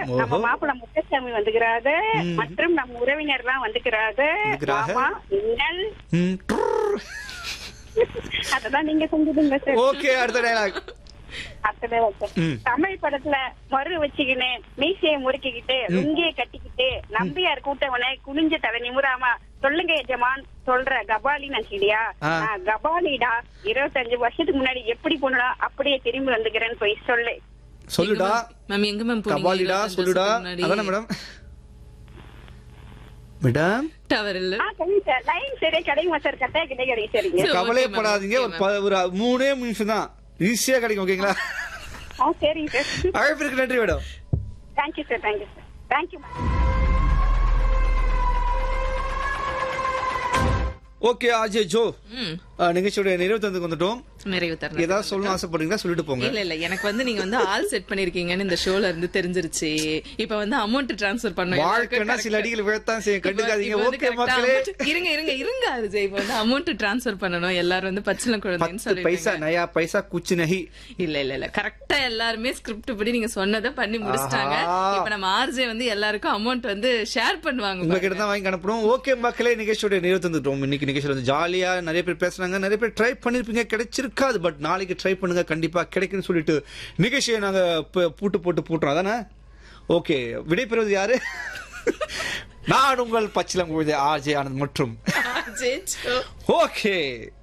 நம்ம ஓஹோ. மாப்பிள்ள முத்தசாமி வந்துக்கிறாரு மற்றும் நம்ம உறவினர்லாம் வந்துக்கிறாரு வந்துக்கிறாங்க. மாமா மின்னல் ம், ட்ரர். அததான் நீங்க செஞ்சுடுங்க சார் ஓகே அடுத்த டைலாக் அப்படியே வச்சேன். ம். தமிழ் படத்துல மறு வச்சுக்கின்னு மீசையை முறுக்கிக்கிட்டு லுங்கிய கட்டிக்கிட்டு நம்பியார் கூட்டவனை குனிஞ்ச தலை நிமுறாம சொல்லுங்க எஜமான் சொல்ற கபாலி நினைச்சிடியா ஆ. நான் கபாலிடா இருபத்தஞ்சு வருஷத்துக்கு முன்னாடி எப்படி போனா அப்படியே திரும்பி வந்துக்கிறேன்னு போய் சொல்லு சொல்லுடா மேம் எங்க மேம் கபாலிடா சொல்லுடா அதானே மேடம் மேடம் டவர் இல்ல ஆ கிடைக்கும் சார் லைன் சரியா கிடைக்குமா சார் கட்டாய கிடையாது சரிங்க சரி, okay, கவலைப்படாதீங்க ma'am, ஒரு okay, ப- ஒரு மூணே நிமிஷம் தான் ஈஸியா கிடைக்கும் ஓகேங்களா ஆ சரிங்க சார் அழைப்பிற்கு நன்றி madam thank you sir thank you sir thank you ma'am okay Ajay ஜோ ம் அஹ், நிகழ்ச்சியோட நிறைவு வந்துட்டோம் நிறைவு தரணும் ஏதாவது சொல்லணும் ஆசைப்படுறீங்களா சொல்லிட்டு போங்க இல்ல இல்ல எனக்கு வந்து நீங்க வந்து ஆள் செட் பண்ணிருக்கீங்கன்னு இந்த ஷோல இருந்து தெரிஞ்சிருச்சு இப்ப வந்து அமௌண்ட் டிரான்ஸ்ஃபர் பண்ண வாழ்க்கைன்னா சில அடிகள் விழத்தான் செய்யும் கண்டுக்காதீங்க ஓகே மக்களே இருங்க இருங்க இருங்க அரிஜய் இப்ப வந்து அமௌண்ட் டிரான்ஸ்ஃபர் பண்ணணும் எல்லாரும் வந்து பச்சில குழந்தைன்னு பத்து பைசா சொல்லிட்டு நயா பைசா குச்சி நகி இல்ல இல்ல இல்ல கரெக்டா எல்லாருமே ஸ்கிரிப்ட் படி நீங்க சொன்னதை பண்ணி முடிச்சிட்டாங்க ஆஹா. இப்ப நம்ம ஆர்ஜே வந்து எல்லாருக்கும் அமௌண்ட் வந்து ஷேர் பண்ணுவாங்க உங்ககிட்ட தான் வாங்கி அனுப்பணும் ஓகே மக்களே நிகழ்ச்சியோட நிறைவு தந்துட்டோம் இன்னைக்கு நிகழ்ச்சியில வந்து ஜாலியா நிறைய பேர் பேசுனாங்க நிறைய பேர் ட்ரை பண்ணிருப்பீங்க கிடைச்சிருக்காது பட் நாளைக்கு ட்ரை பண்ணுங்க கண்டிப்பா கிடைக்கும்னு சொல்லிட்டு நிகழ்ச்சியை நாங்க ப- பூட்டு போட்டு பூட்டுறோம் அதானே ஓகே விடைபெறுவது யாரு நான் உங்கள் பச்சிலம் குழந்தை ஆர்ஜே ஆனந்த் மற்றும் ஆர்ஜே ஓகே